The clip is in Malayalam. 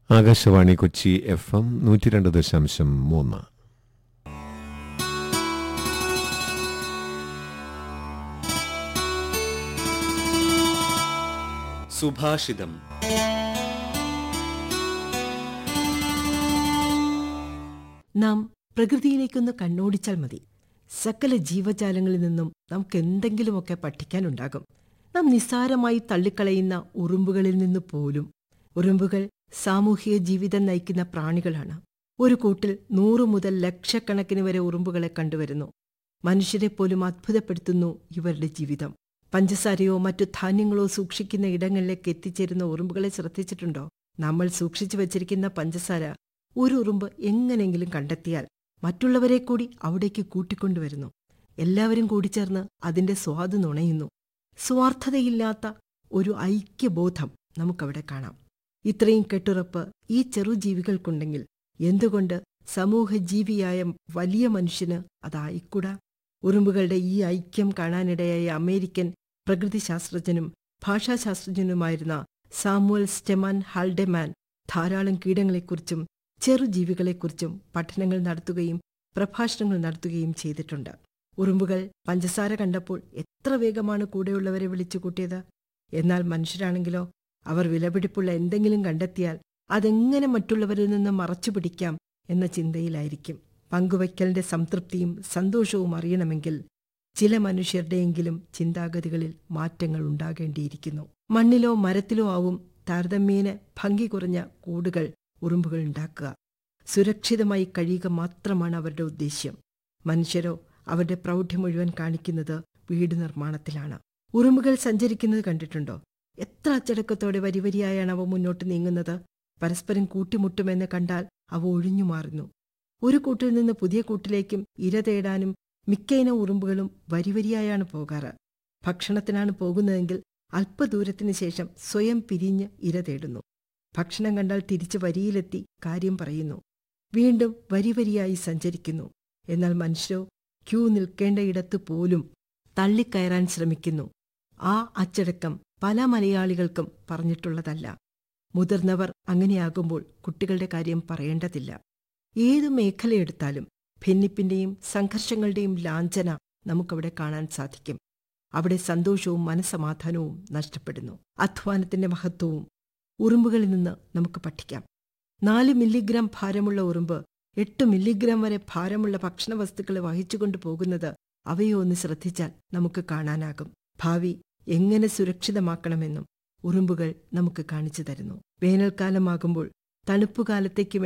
ആകാശവാണി കൊച്ചി എഫ് എം നൂറ്റി രണ്ട് ദശാംശം മൂന്ന് സുഭാഷിതം നാം പ്രകൃതിയിലേക്കൊന്ന് കണ്ണോടിച്ചാൽ മതി സകല ജീവജാലങ്ങളിൽ നിന്നും നമുക്ക് എന്തെങ്കിലുമൊക്കെ പഠിക്കാനുണ്ടാകും നാം നിസ്സാരമായി തള്ളിക്കളയുന്ന ഉറുമ്പുകളിൽ നിന്ന് പോലും ഉറുമ്പുകൾ സാമൂഹിക ജീവിതം നയിക്കുന്ന പ്രാണികളാണ് ഒരു കൂട്ടിൽ നൂറു മുതൽ ലക്ഷക്കണക്കിന് വരെ ഉറുമ്പുകളെ കണ്ടുവരുന്നു മനുഷ്യരെ പോലും അത്ഭുതപ്പെടുത്തുന്നു ഇവരുടെ ജീവിതം പഞ്ചസാരയോ മറ്റു ധാന്യങ്ങളോ സൂക്ഷിക്കുന്ന ഇടങ്ങളിലേക്ക് എത്തിച്ചേരുന്ന ഉറുമ്പുകളെ ശ്രദ്ധിച്ചിട്ടുണ്ടോ നമ്മൾ സൂക്ഷിച്ചു വച്ചിരിക്കുന്ന പഞ്ചസാര ഒരു ഉറുമ്പ് എങ്ങനെങ്കിലും കണ്ടെത്തിയാൽ മറ്റുള്ളവരെ കൂടി അവിടേക്ക് കൂട്ടിക്കൊണ്ടുവരുന്നു എല്ലാവരും കൂടിച്ചേർന്ന് അതിന്റെ സ്വാദ് നുണയുന്നു സ്വാർത്ഥതയില്ലാത്ത ഒരു ഐക്യബോധം നമുക്കവിടെ കാണാം ഇത്രയും കെട്ടുറപ്പ് ഈ ചെറുജീവികൾക്കുണ്ടെങ്കിൽ എന്തുകൊണ്ട് സമൂഹജീവിയായ വലിയ മനുഷ്യന് അതായിക്കൂടാ ഉറുമ്പുകളുടെ ഈ ഐക്യം കാണാനിടയായ അമേരിക്കൻ പ്രകൃതിശാസ്ത്രജ്ഞനും ഭാഷാശാസ്ത്രജ്ഞനുമായിരുന്ന സാമുവൽ സ്റ്റെമാൻ ഹാൾഡെമാൻ ധാരാളം കീടങ്ങളെക്കുറിച്ചും ചെറുജീവികളെക്കുറിച്ചും പഠനങ്ങൾ നടത്തുകയും പ്രഭാഷണങ്ങൾ നടത്തുകയും ചെയ്തിട്ടുണ്ട് ഉറുമ്പുകൾ പഞ്ചസാര കണ്ടപ്പോൾ എത്ര വേഗമാണ് കൂടെയുള്ളവരെ വിളിച്ചു കൂട്ടിയത് എന്നാൽ മനുഷ്യരാണെങ്കിലോ അവർ വിലപിടിപ്പുള്ള എന്തെങ്കിലും കണ്ടെത്തിയാൽ അതെങ്ങനെ മറ്റുള്ളവരിൽ നിന്ന് മറച്ചു പിടിക്കാം എന്ന ചിന്തയിലായിരിക്കും പങ്കുവയ്ക്കലിന്റെ സംതൃപ്തിയും സന്തോഷവും അറിയണമെങ്കിൽ ചില മനുഷ്യരുടെയെങ്കിലും ചിന്താഗതികളിൽ മാറ്റങ്ങൾ ഉണ്ടാകേണ്ടിയിരിക്കുന്നു മണ്ണിലോ മരത്തിലോ ആവും താരതമ്യേന ഭംഗി കുറഞ്ഞ കൂടുകൾ ഉറുമ്പുകൾ ഉണ്ടാക്കുക സുരക്ഷിതമായി കഴിയുക മാത്രമാണ് അവരുടെ ഉദ്ദേശ്യം മനുഷ്യരോ അവരുടെ പ്രൗഢി മുഴുവൻ കാണിക്കുന്നത് വീട് നിർമ്മാണത്തിലാണ് ഉറുമ്പുകൾ സഞ്ചരിക്കുന്നത് കണ്ടിട്ടുണ്ടോ എത്ര അച്ചടക്കത്തോടെ വരിവരിയായാണ് അവ മുന്നോട്ട് നീങ്ങുന്നത് പരസ്പരം കൂട്ടിമുട്ടുമെന്ന് കണ്ടാൽ അവ ഒഴിഞ്ഞു മാറുന്നു ഒരു കൂട്ടിൽ നിന്ന് പുതിയ കൂട്ടിലേക്കും ഇര തേടാനും മിക്കയിനം ഉറുമ്പുകളും വരിവരിയായാണ് പോകാറ് ഭക്ഷണത്തിനാണ് പോകുന്നതെങ്കിൽ അല്പദൂരത്തിന് ശേഷം സ്വയം പിരിഞ്ഞ് ഇര തേടുന്നു ഭക്ഷണം കണ്ടാൽ തിരിച്ച് വരിയിലെത്തി കാര്യം പറയുന്നു വീണ്ടും വരിവരിയായി സഞ്ചരിക്കുന്നു എന്നാൽ മനുഷ്യരോ ക്യൂ നിൽക്കേണ്ടയിടത്ത് പോലും തള്ളിക്കയറാൻ ശ്രമിക്കുന്നു ആ അച്ചടക്കം പല മലയാളികൾക്കും പറഞ്ഞിട്ടുള്ളതല്ല മുതിർന്നവർ അങ്ങനെയാകുമ്പോൾ കുട്ടികളുടെ കാര്യം പറയേണ്ടതില്ല ഏതു മേഖലയെടുത്താലും ഭിന്നിപ്പിന്റെയും സംഘർഷങ്ങളുടെയും ലാഞ്ചന നമുക്കവിടെ കാണാൻ സാധിക്കും അവിടെ സന്തോഷവും മനസമാധാനവും നഷ്ടപ്പെടുന്നു അധ്വാനത്തിന്റെ മഹത്വവും ഉറുമ്പുകളിൽ നിന്ന് നമുക്ക് പഠിക്കാം നാല് മില്ലിഗ്രാം ഭാരമുള്ള ഉറുമ്പ് എട്ട് മില്ലിഗ്രാം വരെ ഭാരമുള്ള ഭക്ഷണവസ്തുക്കളെ വഹിച്ചുകൊണ്ടു പോകുന്നത് അവയെ ഒന്ന് ശ്രദ്ധിച്ചാൽ നമുക്ക് കാണാനാകും ഭാവി എങ്ങനെ സുരക്ഷിതമാക്കണമെന്നും ഉറുമ്പുകൾ നമുക്ക് കാണിച്ചു തരുന്നു വേനൽക്കാലമാകുമ്പോൾ തണുപ്പുകാലത്തേക്ക്